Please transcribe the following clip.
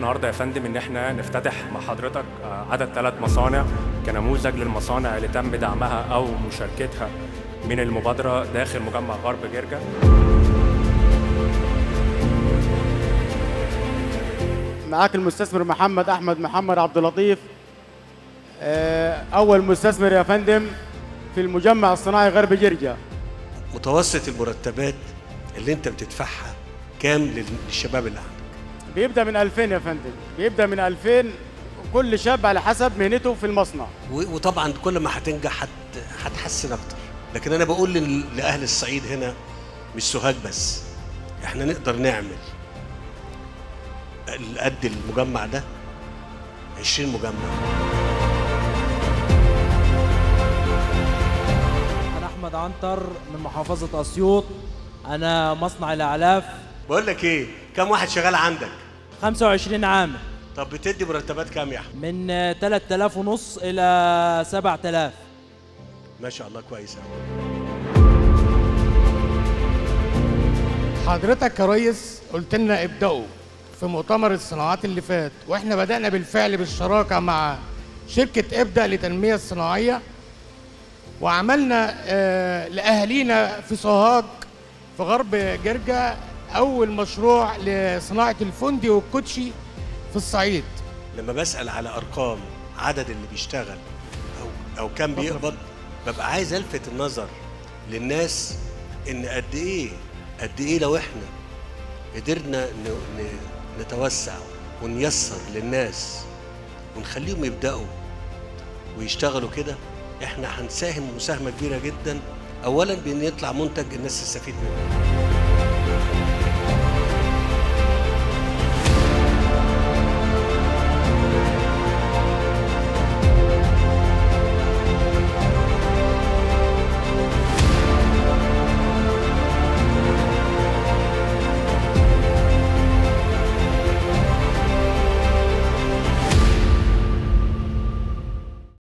النهارده يا فندم ان احنا نفتتح مع حضرتك آه، عدد ثلاث مصانع كنموذج للمصانع اللي تم دعمها او مشاركتها من المبادره داخل مجمع غرب جرجا معاك المستثمر محمد احمد محمد عبد اللطيف آه، اول مستثمر يا فندم في المجمع الصناعي غرب جرجا متوسط المرتبات اللي انت بتدفعها كام لل- للشباب اللي عندك بيبدا من 2000 يا فندم بيبدا من 2000 كل شاب على حسب مهنته في المصنع و- وطبعا كل ما هتنجح هت- هتحسن اكتر لكن انا بقول لل- لاهل الصعيد هنا مش سوهاج بس احنا نقدر نعمل ال- قد المجمع ده 20 مجمع أنا أحمد عنتر من محافظة أسيوط أنا مصنع الأعلاف بقول لك ايه كم واحد شغال عندك 25 عامل طب بتدي مرتبات كام يا احمد من 3000 ونص إلى 7000 ما شاء الله كويس أوي. حضرتك يا ريس قلت لنا ابدأوا في مؤتمر الصناعات اللي فات واحنا بدأنا بالفعل بالشراكة مع شركة ابدأ للتنمية الصناعية وعملنا آه لأهالينا في سوهاج في غرب جرجا أول مشروع لصناعة الفندي والكوتشي في الصعيد لما بسأل على أرقام عدد اللي بيشتغل أو أو كم بيقبض ببقى عايز ألفت النظر للناس إن قد إيه قد إيه لو إحنا قدرنا ن- ن- نتوسع ونيسر للناس ونخليهم يبدأوا ويشتغلوا كده إحنا هنساهم مساهمة كبيرة جدا أولا بإن يطلع منتج الناس تستفيد منه